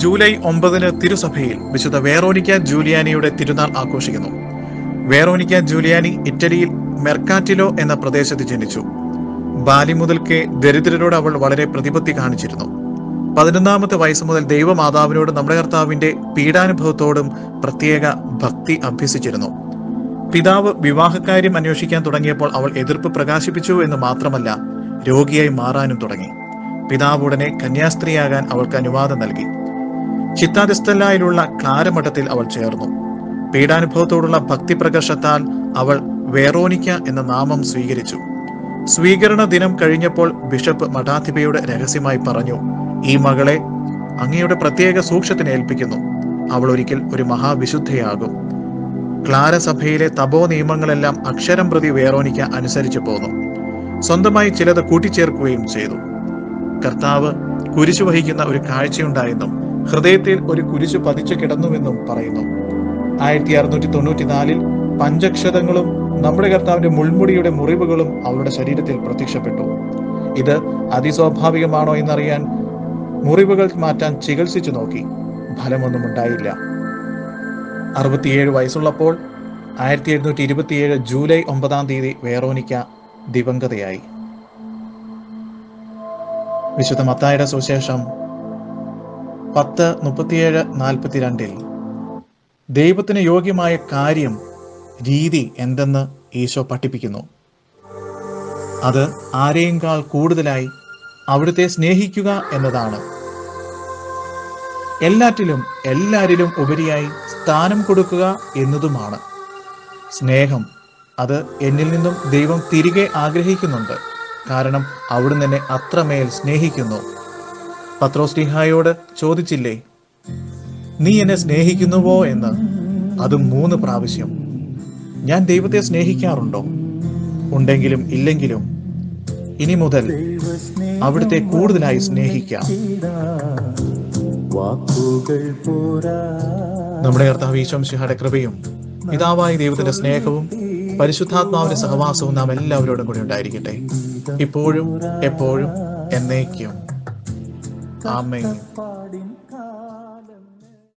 July ഒമ്പതിന് തിരുസഭയിൽ വിശുദ്ധ വേറോനിക്ക ജൂലിയാനിയുടെ തിരുനാൾ ആഘോഷിക്കുന്നു വേറോനിക്ക ജൂലിയാനി ഇറ്റലിയിൽ മെർക്കാറ്റിലോ എന്ന പ്രദേശത്ത് ജനിച്ചു ബാല്യം മുതൽക്കേ ദരിദ്രരോട് അവൾ വളരെ പ്രതിപത്തി കാണിച്ചിരുന്നു പതിനൊന്നാമത്തെ വയസ്സ് മുതൽ ദൈവമാതാവിനോട് നമ്മുടെ കർത്താവിന്റെ പീഡാനുഭവത്തോടും പ്രത്യേക ഭക്തി അഭ്യസിച്ചിരുന്നു പിതാവ് വിവാഹകാര്യം അന്വേഷിക്കാൻ തുടങ്ങിയപ്പോൾ അവൾ എതിർപ്പ് പ്രകാശിപ്പിച്ചു എന്ന് മാത്രമല്ല രോഗിയായി മാറാനും തുടങ്ങി പിതാവ് ഉടനെ കന്യാസ്ത്രീയാകാൻ അവൾക്ക് അനുവാദം നൽകി ചിത്താദിസ്ഥലായിലുള്ള ക്ലാരമഠത്തിൽ അവൾ ചേർന്നു പീഡാനുഭവത്തോടുള്ള ഭക്തി പ്രകർഷത്താൽ അവൾ വേറോനിക്ക എന്ന നാമം സ്വീകരിച്ചു സ്വീകരണ ദിനം കഴിഞ്ഞപ്പോൾ ബിഷപ്പ് മഠാധിപയോട് രഹസ്യമായി പറഞ്ഞു ഈ മകളെ അങ്ങയുടെ പ്രത്യേക സൂക്ഷ്യത്തിന് ഏൽപ്പിക്കുന്നു അവൾ ഒരിക്കൽ ഒരു മഹാവിശുദ്ധയാകും ക്ലാര സഭയിലെ തപോ നിയമങ്ങളെല്ലാം അക്ഷരം പ്രതി വേറോനിക്ക അനുസരിച്ചു പോന്നു സ്വന്തമായി ചിലത് കൂട്ടിച്ചേർക്കുകയും ചെയ്തു കർത്താവ് കുരിശു വഹിക്കുന്ന ഒരു കാഴ്ചയുണ്ടായെന്നും ഹൃദയത്തിൽ ഒരു കുരിശു പതിച്ചു കിടന്നുവെന്നും പറയുന്നു ആയിരത്തി അറുന്നൂറ്റി തൊണ്ണൂറ്റിനാലിൽ പഞ്ചക്ഷതങ്ങളും നമ്മുടെ കർത്താവിന്റെ മുൾമുടിയുടെ മുറിവുകളും അവളുടെ ശരീരത്തിൽ പ്രത്യക്ഷപ്പെട്ടു ഇത് അതിസ്വാഭാവികമാണോ എന്നറിയാൻ മുറിവുകൾ മാറ്റാൻ ചികിത്സിച്ചു നോക്കി ഫലമൊന്നും ഉണ്ടായില്ല അറുപത്തിയേഴ് വയസ്സുള്ളപ്പോൾ ആയിരത്തി എഴുന്നൂറ്റി ഇരുപത്തിയേഴ് ജൂലൈ ഒമ്പതാം തീയതി വേറോനിക്ക ദിവംഗതയായി വിശുദ്ധ മത്തായുടെ സുശേഷം പത്ത് മുപ്പത്തിയേഴ് നാൽപ്പത്തിരണ്ടിൽ ദൈവത്തിന് യോഗ്യമായ കാര്യം രീതി എന്തെന്ന് ഈശോ പഠിപ്പിക്കുന്നു അത് ആരെയുംകാൾ കൂടുതലായി അവിടുത്തെ സ്നേഹിക്കുക എന്നതാണ് എല്ലാറ്റിലും എല്ലാരിലും ഉപരിയായി സ്ഥാനം കൊടുക്കുക എന്നതുമാണ് സ്നേഹം അത് എന്നിൽ നിന്നും ദൈവം തിരികെ ആഗ്രഹിക്കുന്നുണ്ട് കാരണം അവിടുന്ന് എന്നെ അത്രമേൽ സ്നേഹിക്കുന്നു പത്രോസ്ലിഹായോട് ചോദിച്ചില്ലേ നീ എന്നെ സ്നേഹിക്കുന്നുവോ എന്ന് അതും മൂന്ന് പ്രാവശ്യം ഞാൻ ദൈവത്തെ സ്നേഹിക്കാറുണ്ടോ ഉണ്ടെങ്കിലും ഇല്ലെങ്കിലും ഇനി മുതൽ അവിടുത്തെ കൂടുതലായി സ്നേഹിക്കാം വാക്കുകൾ പോരാ നമ്മുടെ കർത്താവ് ഈശോംശിഹയുടെ കൃപയും പിതാവായ ദൈവത്തിന്റെ സ്നേഹവും പരിശുദ്ധാത്മാവിന്റെ സഹവാസവും നാം എല്ലാവരോടും കൂടി ഉണ്ടായിരിക്കട്ടെ ഇപ്പോഴും എപ്പോഴും എന്നേക്കും ആമേൻ പാടിൻ